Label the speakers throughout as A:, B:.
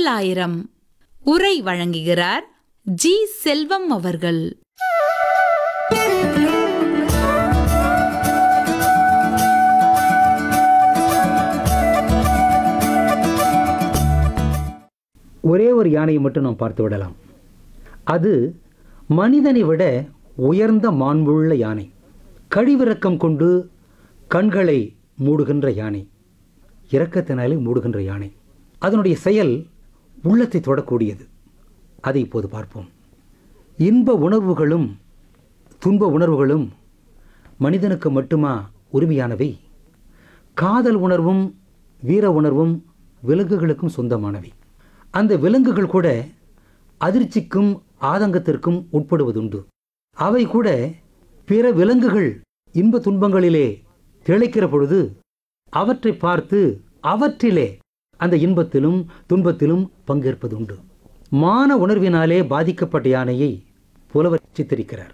A: முதலாயிரம் உரை வழங்குகிறார் ஜி செல்வம் அவர்கள்
B: ஒரே ஒரு யானையை மட்டும் நாம் பார்த்து விடலாம் அது மனிதனை விட உயர்ந்த மாண்புள்ள யானை கழிவிறக்கம் கொண்டு கண்களை மூடுகின்ற யானை இரக்கத்தினாலே மூடுகின்ற யானை அதனுடைய செயல் உள்ளத்தை தொடக்கூடியது அதை இப்போது பார்ப்போம் இன்ப உணர்வுகளும் துன்ப உணர்வுகளும் மனிதனுக்கு மட்டுமா உரிமையானவை காதல் உணர்வும் வீர உணர்வும் விலங்குகளுக்கும் சொந்தமானவை அந்த விலங்குகள் கூட அதிர்ச்சிக்கும் ஆதங்கத்திற்கும் உட்படுவதுண்டு அவை கூட பிற விலங்குகள் இன்ப துன்பங்களிலே திளைக்கிற பொழுது அவற்றை பார்த்து அவற்றிலே அந்த இன்பத்திலும் துன்பத்திலும் பங்கேற்பதுண்டு மான உணர்வினாலே பாதிக்கப்பட்ட யானையை புலவர் சித்தரிக்கிறார்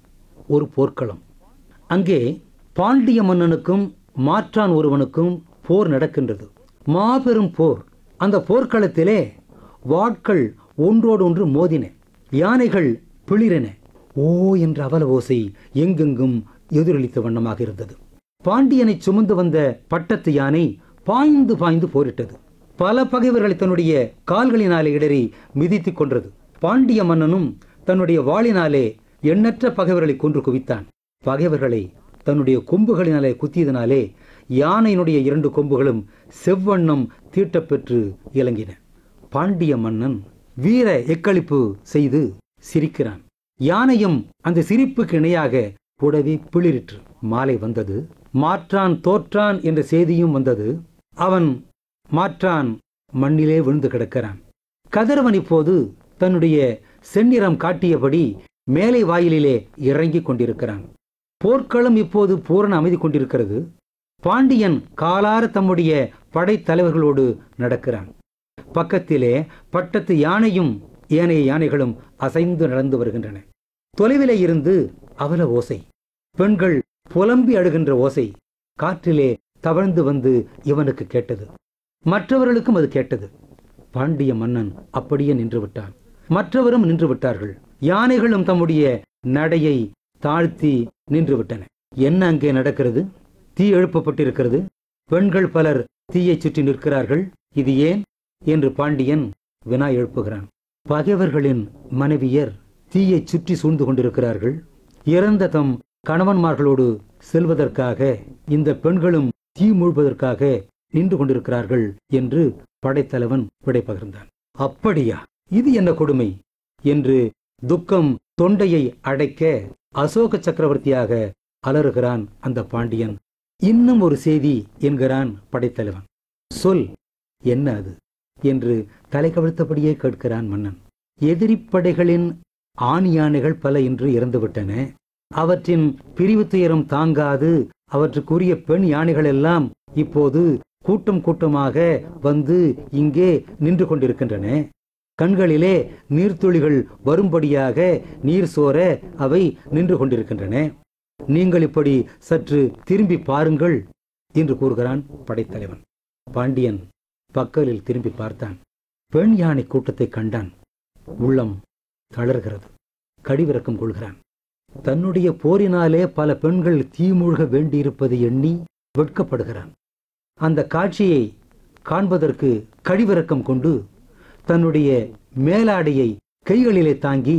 B: ஒரு போர்க்களம் அங்கே பாண்டிய மன்னனுக்கும் மாற்றான் ஒருவனுக்கும் போர் நடக்கின்றது மாபெரும் போர் அந்த போர்க்களத்திலே வாட்கள் ஒன்றோடு ஒன்று மோதின யானைகள் பிளிரன ஓ என்ற அவல ஓசை எங்கெங்கும் எதிரொலித்த வண்ணமாக இருந்தது பாண்டியனை சுமந்து வந்த பட்டத்து யானை பாய்ந்து பாய்ந்து போரிட்டது பல பகைவர்களை தன்னுடைய கால்களினாலே இடறி மிதித்துக் கொன்றது பாண்டிய மன்னனும் தன்னுடைய வாளினாலே எண்ணற்ற பகைவர்களை கொன்று குவித்தான் பகைவர்களை தன்னுடைய கொம்புகளினாலே குத்தியதனாலே யானையினுடைய இரண்டு கொம்புகளும் செவ்வண்ணம் தீட்டப்பெற்று இலங்கின பாண்டிய மன்னன் வீர எக்களிப்பு செய்து சிரிக்கிறான் யானையும் அந்த சிரிப்புக்கு இணையாக கூடவே பிளிரிற்று மாலை வந்தது மாற்றான் தோற்றான் என்ற செய்தியும் வந்தது அவன் மாற்றான் மண்ணிலே விழுந்து கிடக்கிறான் கதிரவன் இப்போது தன்னுடைய செந்நிறம் காட்டியபடி மேலை வாயிலிலே இறங்கிக் கொண்டிருக்கிறான் போர்க்களம் இப்போது பூரண அமைதி கொண்டிருக்கிறது பாண்டியன் காலார தம்முடைய படைத்தலைவர்களோடு நடக்கிறான் பக்கத்திலே பட்டத்து யானையும் ஏனைய யானைகளும் அசைந்து நடந்து வருகின்றன தொலைவிலே இருந்து அவல ஓசை பெண்கள் புலம்பி அழுகின்ற ஓசை காற்றிலே தவழ்ந்து வந்து இவனுக்கு கேட்டது மற்றவர்களுக்கும் அது கேட்டது பாண்டிய மன்னன் அப்படியே நின்று விட்டான் மற்றவரும் நின்று விட்டார்கள் யானைகளும் தம்முடைய நடையை தாழ்த்தி நின்று விட்டன என்ன அங்கே நடக்கிறது தீ எழுப்பப்பட்டிருக்கிறது பெண்கள் பலர் தீயைச் சுற்றி நிற்கிறார்கள் இது ஏன் என்று பாண்டியன் வினா எழுப்புகிறான் பகைவர்களின் மனைவியர் தீயைச் சுற்றி சூழ்ந்து கொண்டிருக்கிறார்கள் இறந்த தம் கணவன்மார்களோடு செல்வதற்காக இந்த பெண்களும் தீ மூழ்வதற்காக நின்று கொண்டிருக்கிறார்கள் என்று படைத்தலைவன் விடை பகிர்ந்தான் அப்படியா இது என்ன கொடுமை என்று துக்கம் தொண்டையை அடைக்க அசோக சக்கரவர்த்தியாக அலறுகிறான் அந்த பாண்டியன் இன்னும் ஒரு செய்தி என்கிறான் படைத்தலைவன் சொல் என்ன அது என்று தலை கவிழ்த்தபடியே கேட்கிறான் மன்னன் எதிரிப்படைகளின் ஆண் யானைகள் பல இன்று இறந்துவிட்டன அவற்றின் பிரிவு துயரம் தாங்காது அவற்றுக்குரிய பெண் யானைகள் எல்லாம் இப்போது கூட்டம் கூட்டமாக வந்து இங்கே நின்று கொண்டிருக்கின்றன கண்களிலே நீர்த்துளிகள் வரும்படியாக நீர் சோர அவை நின்று கொண்டிருக்கின்றன நீங்கள் இப்படி சற்று திரும்பி பாருங்கள் என்று கூறுகிறான் படைத்தலைவன் பாண்டியன் பக்கலில் திரும்பி பார்த்தான் பெண் யானை கூட்டத்தை கண்டான் உள்ளம் தளர்கிறது கடிவிறக்கம் கொள்கிறான் தன்னுடைய போரினாலே பல பெண்கள் தீமூழ்க வேண்டியிருப்பதை எண்ணி வெட்கப்படுகிறான் அந்த காட்சியை காண்பதற்கு கழிவிறக்கம் கொண்டு தன்னுடைய மேலாடையை கைகளிலே தாங்கி